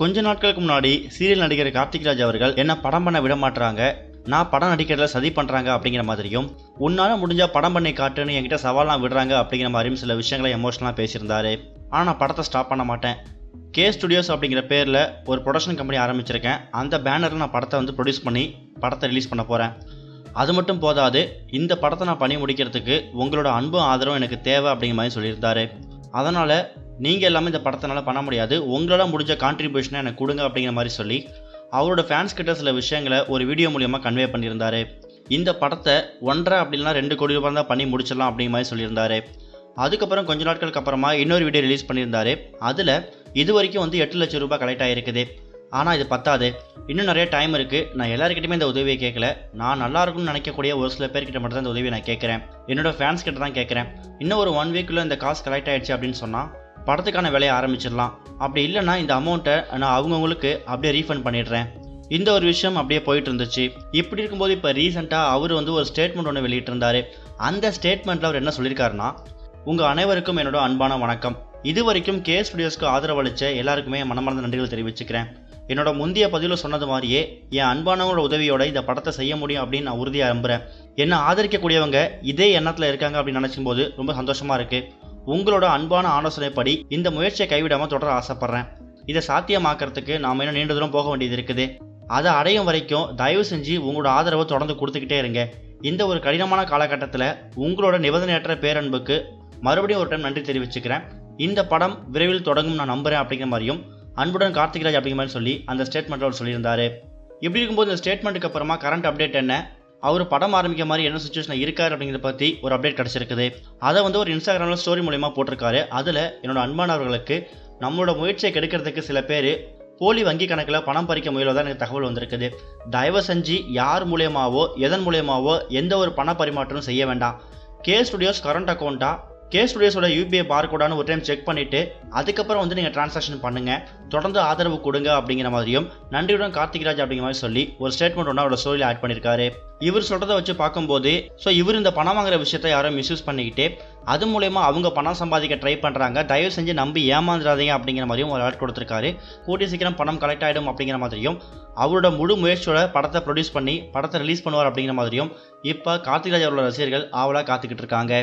கொஞ்ச நாட்களுக்கு முன்னாடி சீரியல் நடிகர் கார்த்திக் ராஜ் அவர்கள் என்ன படம் பண்ண விட மாட்றாங்க நான் படம் நடிக்கிறதுல சதி பண்ணுறாங்க அப்படிங்கிற மாதிரியும் உன்னால் முடிஞ்சால் படம் பண்ணி காட்டுன்னு என்கிட்ட சவாலாம் விடுறாங்க அப்படிங்கிற மாதிரியும் சில விஷயங்களை எமோஷனலாக பேசியிருந்தாரு ஆனால் நான் படத்தை ஸ்டாப் பண்ண மாட்டேன் கே ஸ்டுடியோஸ் அப்படிங்கிற பேரில் ஒரு ப்ரொடக்ஷன் கம்பெனி ஆரம்பிச்சிருக்கேன் அந்த பேனரில் நான் படத்தை வந்து ப்ரொடியூஸ் பண்ணி படத்தை ரிலீஸ் பண்ண போகிறேன் அது மட்டும் போதாது இந்த படத்தை நான் பண்ணி முடிக்கிறதுக்கு உங்களோட அன்பும் ஆதரவும் எனக்கு தேவை அப்படிங்கிற மாதிரி சொல்லியிருந்தாரு அதனால் நீங்கள் எல்லாமே இந்த படத்தினால பண்ண முடியாது உங்களால் முடிஞ்ச கான்ட்ரிபியூஷனை எனக்கு கொடுங்க அப்படிங்கிற மாதிரி சொல்லி அவரோட ஃபேன்ஸ் கிட்ட சில விஷயங்களை ஒரு வீடியோ மூலியமாக கன்வே பண்ணியிருந்தாரு இந்த படத்தை ஒன்றரை அப்படின்னா ரெண்டு கோடி ரூபாய் தான் பண்ணி முடிச்சிடலாம் அப்படிங்கிற மாதிரி சொல்லியிருந்தாரு அதுக்கப்புறம் கொஞ்ச நாட்களுக்கு அப்புறமா இன்னொரு வீடியோ ரிலீஸ் பண்ணியிருந்தாரு அதில் இது வரைக்கும் வந்து எட்டு லட்சம் ரூபாய் கலெக்ட் ஆகிருக்குது ஆனால் இது பத்தாது இன்னும் நிறைய டைம் இருக்குது நான் எல்லாருக்கிட்டையுமே இந்த உதவியை கேட்கல நான் நல்லா இருக்கும்னு நினைக்கக்கூடிய ஒரு சில பேர்கிட்ட மட்டும் தான் இந்த உதவியை நான் கேட்குறேன் என்னோட ஃபேன்ஸ் கிட்ட தான் கேட்குறேன் இன்னும் ஒரு ஒன் வீக்குள்ளே இந்த காசு கலெக்ட் ஆயிடுச்சு அப்படின்னு சொன்னால் படத்துக்கான வேலையை ஆரம்பிச்சிடலாம் அப்படி இல்லைன்னா இந்த அமௌண்ட்டை நான் அவங்கவுங்களுக்கு அப்படியே ரீஃபண்ட் பண்ணிடுறேன் இந்த ஒரு விஷயம் அப்படியே போயிட்டு இருந்துச்சு இப்படி இருக்கும்போது இப்போ ரீசெண்டாக அவர் வந்து ஒரு ஸ்டேட்மெண்ட் ஒன்று வெளியிட்டிருந்தாரு அந்த ஸ்டேட்மெண்ட்டில் அவர் என்ன சொல்லியிருக்காருன்னா உங்கள் அனைவருக்கும் என்னோட அன்பான வணக்கம் இது வரைக்கும் கே ஸ்டுடியோஸ்க்கு ஆதரவு அளித்த எல்லாருக்குமே மனமார்ந்த நன்றிகள் தெரிவிச்சுக்கிறேன் என்னோட முந்தைய பதிவில் சொன்னது மாதிரியே என் அன்பானவங்களோட உதவியோட இந்த படத்தை செய்ய முடியும் அப்படின்னு நான் உறுதியாக நம்புகிறேன் என்னை ஆதரிக்கக்கூடியவங்க இதே எண்ணத்தில் இருக்காங்க அப்படின்னு நினைக்கும் போது ரொம்ப சந்தோஷமாக இருக்குது உங்களோட அன்பான ஆலோசனைப்படி இந்த முயற்சியை கைவிடாமல் தொடர ஆசைப்பட்றேன் இதை சாத்தியமாக்கிறதுக்கு நாம் இன்னும் நீண்ட தூரம் போக வேண்டியது இருக்குது அதை அடையும் வரைக்கும் தயவு செஞ்சு உங்களோட ஆதரவை தொடர்ந்து கொடுத்துக்கிட்டே இருங்க இந்த ஒரு கடினமான காலகட்டத்தில் உங்களோட நிபந்தனையற்ற பேரன்புக்கு மறுபடியும் ஒரு டைம் நன்றி தெரிவிச்சுக்கிறேன் இந்த படம் விரைவில் தொடங்கும் நான் நம்புறேன் அப்படிங்கிற மாதிரியும் அன்புடன் கார்த்திக்ராஜ் அப்படிங்கிற மாதிரி சொல்லி அந்த ஸ்டேட்மெண்ட் அவர் சொல்லியிருந்தாரு இப்படி இருக்கும்போது இந்த ஸ்டேட்மெண்ட்டுக்கு அப்புறமா கரண்ட் அப்டேட் என்ன அவர் படம் ஆரம்பிக்க மாதிரி என்ன சுச்சுவேஷன் இருக்காரு அப்படிங்கிறத பற்றி ஒரு அப்டேட் கிடச்சிருக்குது அதை வந்து ஒரு இன்ஸ்டாகிராமில் ஸ்டோரி மூலிமா போட்டிருக்காரு அதில் என்னோட அன்பானவர்களுக்கு நம்மளோட முயற்சியை கெடுக்கிறதுக்கு சில பேர் போலி வங்கி கணக்கில் பணம் பறிக்க முயல்வதாக எனக்கு தகவல் வந்திருக்குது தயவு செஞ்சு யார் மூலியமாவோ எதன் மூலியமாவோ எந்த ஒரு பண பரிமாற்றமும் செய்ய வேண்டாம் கே ஸ்டுடியோஸ் கரண்ட் அக்கௌண்ட்டா கே ஸ்டுடியோஸோட யூபிஐ பார்கோடான்னு ஒரு டைம் செக் பண்ணிவிட்டு அதுக்கப்புறம் வந்து நீங்கள் ட்ரான்சாக்ஷன் பண்ணுங்கள் தொடர்ந்து ஆதரவு கொடுங்க அப்படிங்கிற மாதிரியும் நன்றியுடன் கார்த்திக்ராஜ் அப்படிங்கிற மாதிரி சொல்லி ஒரு ஸ்டேட்மெண்ட் ஒன்று அவரோட ஸ்டோரியில் ஆட் பண்ணியிருக்காரு இவர் சொல்கிறத வச்சு பார்க்கும்போது ஸோ இவர் இந்த பணம் வாங்குற விஷயத்த யாரும் மிஸ்யூஸ் பண்ணிக்கிட்டு அது மூலயமா அவங்க பணம் சம்பாதிக்க ட்ரை பண்ணுறாங்க தயவு செஞ்சு நம்பி ஏமாந்துடாதீங்க அப்படிங்கிற மாதிரியும் ஒரு ஆட் கொடுத்துருக்காரு கூடிய சீக்கிரம் பணம் கலெக்ட் ஆகிடும் அப்படிங்கிற மாதிரியும் அவரோட முழு முயற்சியோட படத்தை ப்ரொடியூஸ் பண்ணி படத்தை ரிலீஸ் பண்ணுவார் அப்படிங்கிற மாதிரியும் இப்போ கார்த்திக்ராஜ் அவரோட ரசிகர்கள் ஆவலாக காத்துக்கிட்டு இருக்காங்க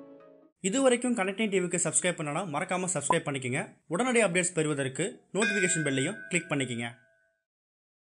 இது வரைக்கும் கனெக்டிங் டிவிக்கு சப்ஸ்கிரைப் பண்ணனா மறக்காமல் சப்ஸ்கிரைப் பண்ணிக்கங்க உடனடி அப்டேட்ஸ் பெறுவதற்கு நோட்டிஃபிகேஷன் பெல்லையும் கிளிக் பண்ணிக்கங்க